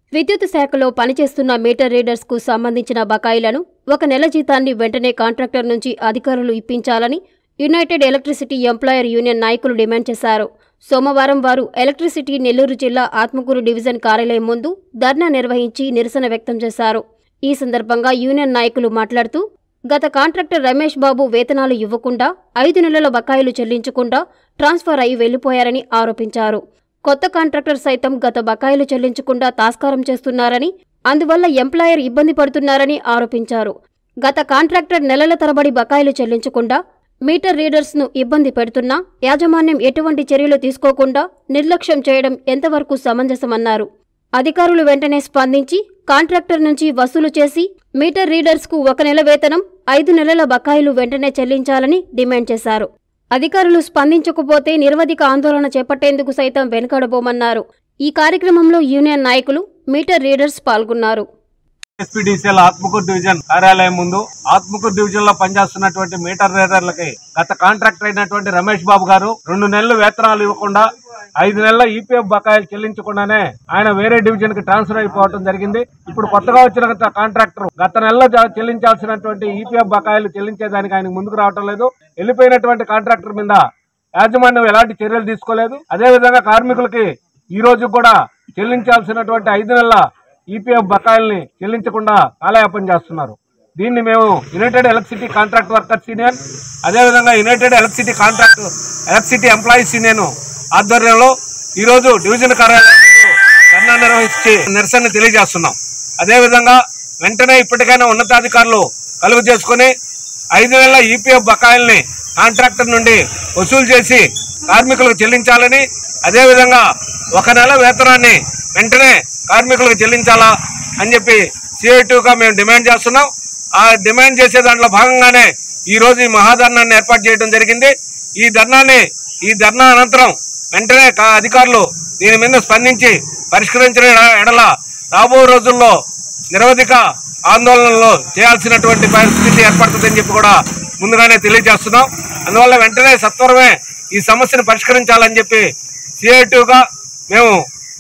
విద్యుత్ శాఖలో పనిచేస్తున్న మీటర్ రీడర్స్ కు సంబంధించిన బకాయిలను ఒక నెల జీతాన్ని వెంటనే కాంట్రాక్టర్ నుంచి అధికారులు ఇప్పించాలని యునైటెడ్ ఎలక్ట్రిసిటీ ఎంప్లాయర్ యూనియన్ నాయకులు డిమాండ్ చేశారు సోమవారం వారు ఎలక్ట్రిసిటీ నెల్లూరు జిల్లా ఆత్మకూరు డివిజన్ కార్యాలయం ముందు ధర్నా నిర్వహించి నిరసన వ్యక్తం చేశారు ఈ సందర్భంగా యూనియన్ నాయకులు మాట్లాడుతూ గత కాంట్రాక్టర్ రమేష్ బాబు వేతనాలు ఇవ్వకుండా ఐదు నెలల బకాయిలు చెల్లించకుండా ట్రాన్స్ఫర్ అయి వెళ్లిపోయారని ఆరోపించారు కొత్త కాంట్రాక్టర్ సైతం గత బకాయిలు చెల్లించకుండా తాస్కారం చేస్తున్నారని అందువల్ల ఎంప్లాయర్ ఇబ్బంది పడుతున్నారని ఆరోపించారు గత కాంట్రాక్టర్ నెలల తరబడి బకాయిలు చెల్లించకుండా మీటర్ రీడర్స్ ను ఇబ్బంది పెడుతున్నా యాజమాన్యం ఎటువంటి చర్యలు తీసుకోకుండా నిర్లక్ష్యం చేయడం ఎంతవరకు సమంజసమన్నారు అధికారులు వెంటనే స్పందించి కాంట్రాక్టర్ నుంచి వసూలు చేసి మీటర్ రీడర్స్ కు ఒక నెల వేతనం ఐదు నెలల బకాయిలు వెంటనే చెల్లించాలని డిమాండ్ చేశారు అధికారులు స్పందించకపోతే నిరవధిక ఆందోళన చేపట్టేందుకు సైతం వెనుకడబోమన్నారు ఈ కార్యక్రమంలో యూనియన్ నాయకులు మీటర్ రీడర్స్ పాల్గొన్నారు ఎస్పీడీసీఎల్ ఆత్మకూరు డివిజన్ కార్యాలయం ముందు ఆత్మకూరు డివిజన్ లో పనిచేస్తున్నటువంటి మీటర్ రీడర్లకి గత కాంట్రాక్టర్ అయినటువంటి రమేష్ బాబు గారు రెండు నెలలు వేతనాలు ఇవ్వకుండా ఐదు నెలల ఈపీఎఫ్ బకాయిలు చెల్లించకుండానే ఆయన వేరే డివిజన్ కి ట్రాన్స్ఫర్ అయిపోవడం జరిగింది ఇప్పుడు కొత్తగా వచ్చిన గత కాంట్రాక్టర్ గత నెలలో జ- చెల్లించాల్సినటువంటి ఈపీఎఫ్ బకాయిలు చెల్లించేదానికి ఆయన ముందుకు రావటం లేదు వెళ్ళిపోయినటువంటి కాంట్రాక్టర్ మీద యాజమాన్యం ఎలాంటి చర్యలు తీసుకోలేదు అదేవిధంగా కార్మికులకి ఈ రోజు కూడా చెల్లించాల్సినటువంటి ఐదు నెలల ఈపీఎఫ్ బకాయిల్ని చెల్లించకుండా కాలయాపన చేస్తున్నారు దీన్ని మేము united electricity contract workers union అదేవిధంగా united electricity contract electricity employees union ఆధ్వర్యంలో ఈరోజు డివిజన్ కార్యాలయం ముందు ధర్నా నిర్వహించి నిరసన తెలియజేస్తున్నాం అదేవిధంగా వెంటనే ఇప్పటికైనా ఉన్నతాధికారులు కలుగు చేసుకుని ఐదు నెలల ఈపీఎఫ్ బకాయిల్ని కాంట్రాక్టర్ నుండి వసూలు చేసి కార్మికులకు చెల్లించాలని అదేవిధంగా ఒక నెల వేతనాన్ని వెంటనే కార్మికులకు చెల్లించాలా అని చెప్పి సిఐటిగా మేము డిమాండ్ చేస్తున్నాం ఆ డిమాండ్ చేసే దాంట్లో భాగంగానే ఈ రోజు ఈ మహాధర్నాన్ని ఏర్పాటు చేయడం జరిగింది ఈ ధర్నాన్ని ఈ ధర్నా అనంతరం వెంటనే కా- అధికారులు దీని మీద స్పందించి పరిష్కరించిన ఎడల రాబో రోజుల్లో నిరవధిక ఆందోళనలు చేయాల్సినటువంటి పరిస్థితి ఏర్పడుతుందని చెప్పి కూడా ముందుగానే తెలియజేస్తున్నాం అందువల్ల వెంటనే సత్వరమే ఈ సమస్యను పరిష్కరించాలని చెప్పి సిఐటిగా మేము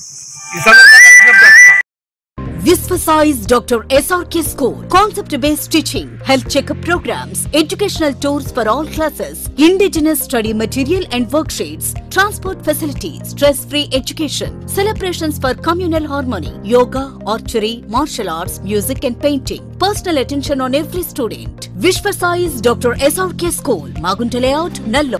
ఈ సందర్భంగా విజ్ఞప్తి చేస్తున్నాం Visvasize Dr. SRK School. Concept based teaching, health checkup programs, educational tours for all classes, indigenous study material and worksheets, transport facilities, stress free education, celebrations for communal harmony, yoga, archery, martial arts, music and painting. Personal attention on every student. Vishvasize Dr. SRK School. Magunta Layout, Nallo.